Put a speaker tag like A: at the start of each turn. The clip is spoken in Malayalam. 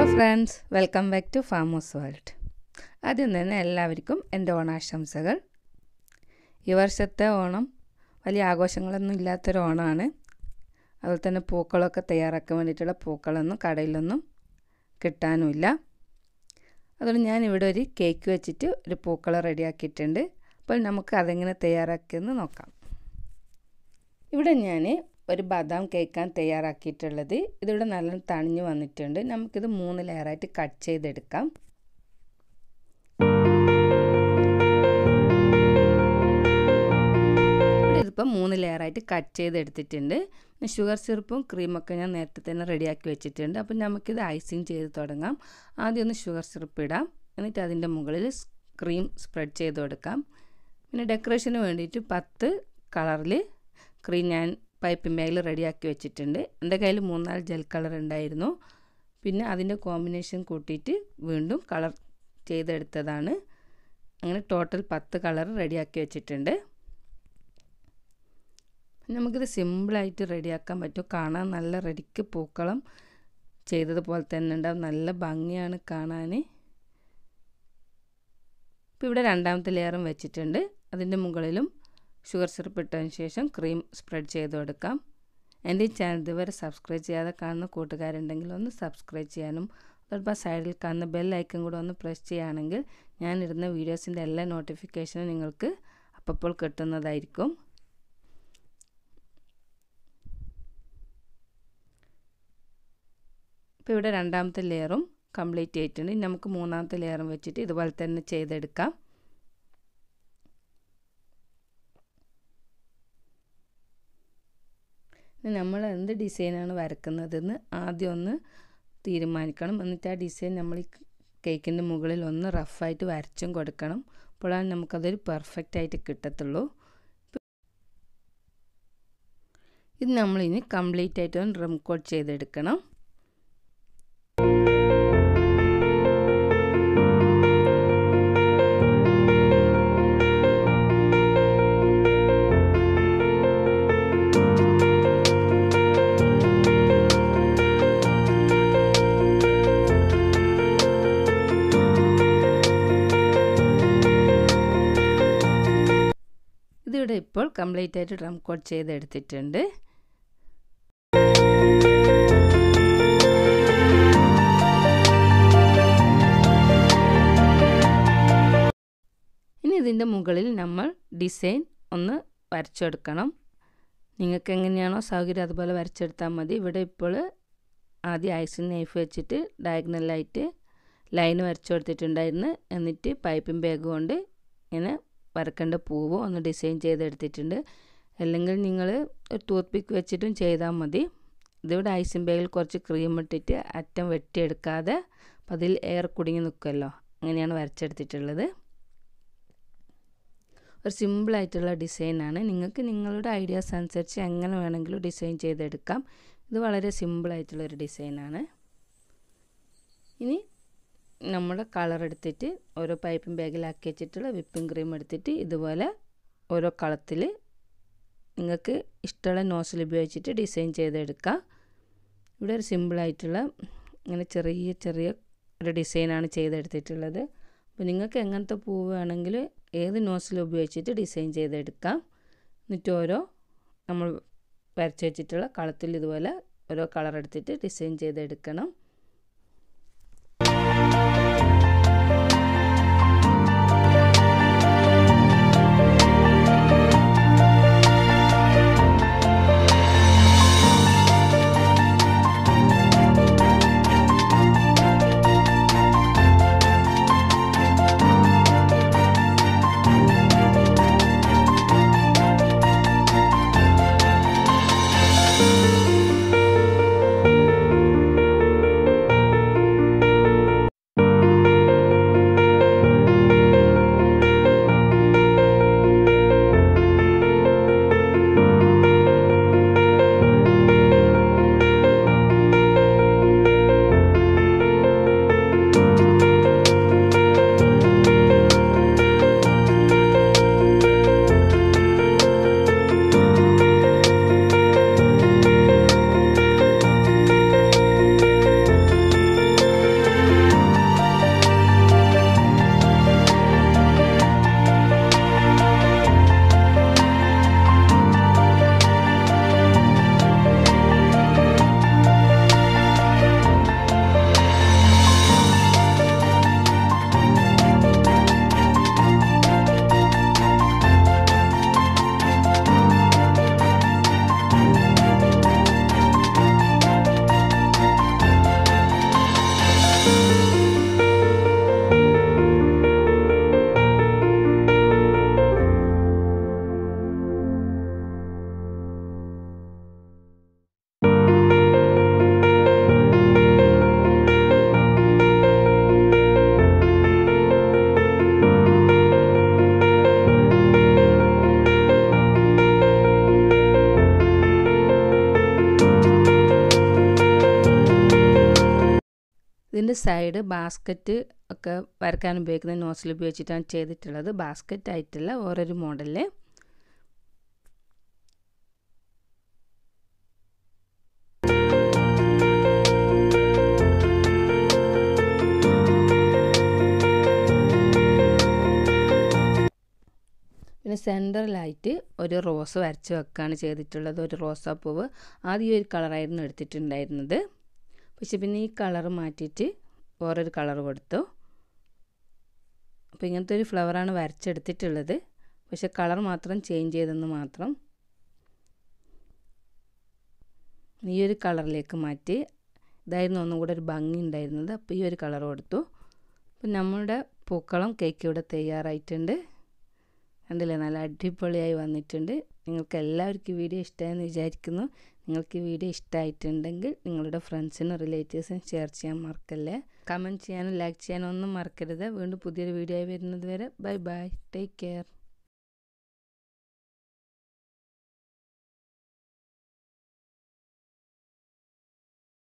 A: friends welcome back to famous world ആദ്യം തന്നെ എല്ലാവർക്കും എൻ്റെ ഓണാശംസകൾ ഈ വർഷത്തെ ഓണം വലിയ ആഘോഷങ്ങളൊന്നും ഇല്ലാത്തൊരു ഓണമാണ് അതുപോലെ തന്നെ പൂക്കളൊക്കെ തയ്യാറാക്കാൻ വേണ്ടിയിട്ടുള്ള പൂക്കളൊന്നും കടയിലൊന്നും കിട്ടാനുമില്ല അതുകൊണ്ട് ഞാൻ ഇവിടെ ഒരു കേക്ക് വെച്ചിട്ട് ഒരു പൂക്കൾ റെഡിയാക്കിയിട്ടുണ്ട് അപ്പോൾ നമുക്ക് അതെങ്ങനെ തയ്യാറാക്കിയെന്ന് നോക്കാം ഇവിടെ ഞാൻ ഒരു ബദാം കേക്കാണ് തയ്യാറാക്കിയിട്ടുള്ളത് ഇതിവിടെ നല്ലോണം തണിഞ്ഞു വന്നിട്ടുണ്ട് നമുക്കിത് മൂന്ന് ലെയറായിട്ട് കട്ട് ചെയ്തെടുക്കാം ഇവിടെ ഇതിപ്പോൾ മൂന്ന് ലെയറായിട്ട് കട്ട് ചെയ്തെടുത്തിട്ടുണ്ട് ഷുഗർ സിറപ്പും ക്രീമൊക്കെ ഞാൻ നേരത്തെ തന്നെ റെഡിയാക്കി വെച്ചിട്ടുണ്ട് അപ്പം നമുക്കിത് ഐസിങ് ചെയ്ത് തുടങ്ങാം ആദ്യം ഒന്ന് ഷുഗർ സിറപ്പ് ഇടാം എന്നിട്ട് അതിൻ്റെ മുകളിൽ ക്രീം സ്പ്രെഡ് ചെയ്ത് കൊടുക്കാം പിന്നെ ഡെക്കറേഷന് വേണ്ടിയിട്ട് പത്ത് കളറിൽ ക്രീം ഞാൻ പൈപ്പ് മേൽ റെഡിയാക്കി വെച്ചിട്ടുണ്ട് എൻ്റെ കയ്യിൽ മൂന്നാല് ജെൽ കളർ ഉണ്ടായിരുന്നു പിന്നെ അതിൻ്റെ കോമ്പിനേഷൻ കൂട്ടിയിട്ട് വീണ്ടും കളർ ചെയ്തെടുത്തതാണ് അങ്ങനെ ടോട്ടൽ പത്ത് കളർ റെഡിയാക്കി വെച്ചിട്ടുണ്ട് നമുക്കിത് സിമ്പിളായിട്ട് റെഡിയാക്കാൻ പറ്റും കാണാൻ നല്ല റെഡിക്ക് പൂക്കളം ചെയ്തതുപോലെ തന്നെ ഉണ്ടാവും നല്ല ഭംഗിയാണ് കാണാൻ ഇപ്പോൾ ഇവിടെ രണ്ടാമത്തെ ലെയറും വെച്ചിട്ടുണ്ട് അതിൻ്റെ മുകളിലും ഷുഗർ സിറപ്പ് ഇട്ടതിന് ശേഷം ക്രീം സ്പ്രെഡ് ചെയ്ത് കൊടുക്കാം എൻ്റെ ഈ ചാനൽ ഇതുവരെ സബ്സ്ക്രൈബ് ചെയ്യാതെ കാണുന്ന കൂട്ടുകാരുണ്ടെങ്കിൽ ഒന്ന് സബ്സ്ക്രൈബ് ചെയ്യാനും അതോടൊപ്പം സൈഡിൽ കാണുന്ന ബെൽ ഐക്കൺ കൂടെ ഒന്ന് പ്രസ് ചെയ്യുകയാണെങ്കിൽ ഞാനിടുന്ന വീഡിയോസിൻ്റെ എല്ലാ നോട്ടിഫിക്കേഷനും നിങ്ങൾക്ക് അപ്പോൾ കിട്ടുന്നതായിരിക്കും ഇപ്പോൾ ഇവിടെ രണ്ടാമത്തെ ലെയറും കംപ്ലീറ്റ് ആയിട്ടുണ്ട് ഇനി നമുക്ക് മൂന്നാമത്തെ ലെയറും വെച്ചിട്ട് ഇതുപോലെ തന്നെ ചെയ്തെടുക്കാം നമ്മൾ എന്ത് ഡിസൈനാണ് വരക്കുന്നതെന്ന് ആദ്യം ഒന്ന് തീരുമാനിക്കണം എന്നിട്ട് ആ ഡിസൈൻ നമ്മൾ ഈ കേക്കിൻ്റെ മുകളിൽ ഒന്ന് റഫായിട്ട് വരച്ചും കൊടുക്കണം അപ്പോഴാണ് നമുക്കതൊരു പെർഫെക്റ്റ് ആയിട്ട് കിട്ടത്തുള്ളൂ ഇത് നമ്മളിനി കംപ്ലീറ്റ് ആയിട്ട് ഒന്ന് റം കോട്ട് ചെയ്തെടുക്കണം ഇതിവിടെ ഇപ്പോൾ കംപ്ലീറ്റ് ആയിട്ട് ഡ്രം കോട്ട് ചെയ്തെടുത്തിട്ടുണ്ട് ഇനി ഇതിൻ്റെ മുകളിൽ നമ്മൾ ഡിസൈൻ ഒന്ന് വരച്ചെടുക്കണം നിങ്ങൾക്ക് എങ്ങനെയാണോ സൗകര്യം അതുപോലെ വരച്ചെടുത്താൽ മതി ഇവിടെ ഇപ്പോൾ ആദ്യം ഐസിങ് നൈഫ് വെച്ചിട്ട് ഡയഗണലായിട്ട് ലൈൻ വരച്ചു കൊടുത്തിട്ടുണ്ടായിരുന്നു എന്നിട്ട് പൈപ്പിംഗ് ബാഗ് കൊണ്ട് ഇങ്ങനെ വരക്കേണ്ട പൂവ് ഒന്ന് ഡിസൈൻ ചെയ്തെടുത്തിട്ടുണ്ട് അല്ലെങ്കിൽ നിങ്ങൾ ടൂത്ത് പിക്ക് വെച്ചിട്ടും ചെയ്താൽ മതി ഇതിവിടെ ഐസിൻ ബാഗിൽ കുറച്ച് ക്രീം ഇട്ടിട്ട് അറ്റം വെട്ടിയെടുക്കാതെ അപ്പം അതിൽ എയർ കുടുങ്ങി നിൽക്കുമല്ലോ അങ്ങനെയാണ് വരച്ചെടുത്തിട്ടുള്ളത് ഒരു സിമ്പിളായിട്ടുള്ള ഡിസൈനാണ് നിങ്ങൾക്ക് നിങ്ങളുടെ ഐഡിയാസ് അനുസരിച്ച് എങ്ങനെ വേണമെങ്കിലും ഡിസൈൻ ചെയ്തെടുക്കാം ഇത് വളരെ സിമ്പിളായിട്ടുള്ളൊരു ഡിസൈനാണ് ഇനി നമ്മുടെ കളർ എടുത്തിട്ട് ഓരോ പൈപ്പിംഗ് ബാഗിലാക്കി വെച്ചിട്ടുള്ള വിപ്പിംഗ് ക്രീം എടുത്തിട്ട് ഇതുപോലെ ഓരോ കളത്തിൽ നിങ്ങൾക്ക് ഇഷ്ടമുള്ള നോസിൽ ഉപയോഗിച്ചിട്ട് ഡിസൈൻ ചെയ്തെടുക്കുക ഇവിടെ ഒരു സിമ്പിളായിട്ടുള്ള ഇങ്ങനെ ചെറിയ ചെറിയ ഒരു ഡിസൈനാണ് ചെയ്തെടുത്തിട്ടുള്ളത് അപ്പോൾ നിങ്ങൾക്ക് എങ്ങനത്തെ പൂവ് വേണമെങ്കിൽ ഏത് നോസിൽ ഉപയോഗിച്ചിട്ട് ഡിസൈൻ ചെയ്തെടുക്കാം എന്നിട്ട് ഓരോ നമ്മൾ വരച്ച് വെച്ചിട്ടുള്ള കളത്തിൽ ഇതുപോലെ ഓരോ കളർ എടുത്തിട്ട് ഡിസൈൻ ചെയ്തെടുക്കണം ഇതിൻ്റെ സൈഡ് ബാസ്ക്കറ്റ് ഒക്കെ വരക്കാൻ ഉപയോഗിക്കുന്ന നോസിൽ ഉപയോഗിച്ചിട്ടാണ് ചെയ്തിട്ടുള്ളത് ബാസ്ക്കറ്റ് ആയിട്ടില്ല ഓരോരു മോഡലിൽ പിന്നെ സെൻറ്ററിലായിട്ട് ഒരു റോസ് വരച്ച് വെക്കുകയാണ് ചെയ്തിട്ടുള്ളത് ഒരു റോസാപ്പൂവ് ആദ്യം ഒരു കളറായിരുന്നു എടുത്തിട്ടുണ്ടായിരുന്നത് പക്ഷെ പിന്നെ ഈ കളർ മാറ്റിയിട്ട് വേറൊരു കളർ കൊടുത്തു അപ്പോൾ ഇങ്ങനത്തെ ഒരു ഫ്ലവറാണ് വരച്ചെടുത്തിട്ടുള്ളത് പക്ഷെ കളർ മാത്രം ചേഞ്ച് ചെയ്തെന്ന് മാത്രം ഈ ഒരു കളറിലേക്ക് മാറ്റി ഇതായിരുന്നു ഒന്നും കൂടെ ഒരു ഭംഗി ഉണ്ടായിരുന്നത് അപ്പോൾ ഈ ഒരു കളർ കൊടുത്തു അപ്പം നമ്മളുടെ പൂക്കളം കേക്ക് ഇവിടെ തയ്യാറായിട്ടുണ്ട് കണ്ടില്ലേ നല്ല അടിപൊളിയായി വന്നിട്ടുണ്ട് നിങ്ങൾക്ക് എല്ലാവർക്കും വീഡിയോ ഇഷ്ടമായെന്ന് വിചാരിക്കുന്നു നിങ്ങൾക്ക് ഈ വീഡിയോ ഇഷ്ടമായിട്ടുണ്ടെങ്കിൽ നിങ്ങളുടെ ഫ്രണ്ട്സിനും റിലേറ്റീവ്സിനും ഷെയർ ചെയ്യാൻ മറക്കല്ലേ കമൻറ്റ് ചെയ്യാനും ലൈക്ക് ചെയ്യാനും ഒന്നും മറക്കരുത് വീണ്ടും പുതിയൊരു വീഡിയോ ആയി വരുന്നത് വരെ ബൈ ബൈ ടേക്ക് കെയർ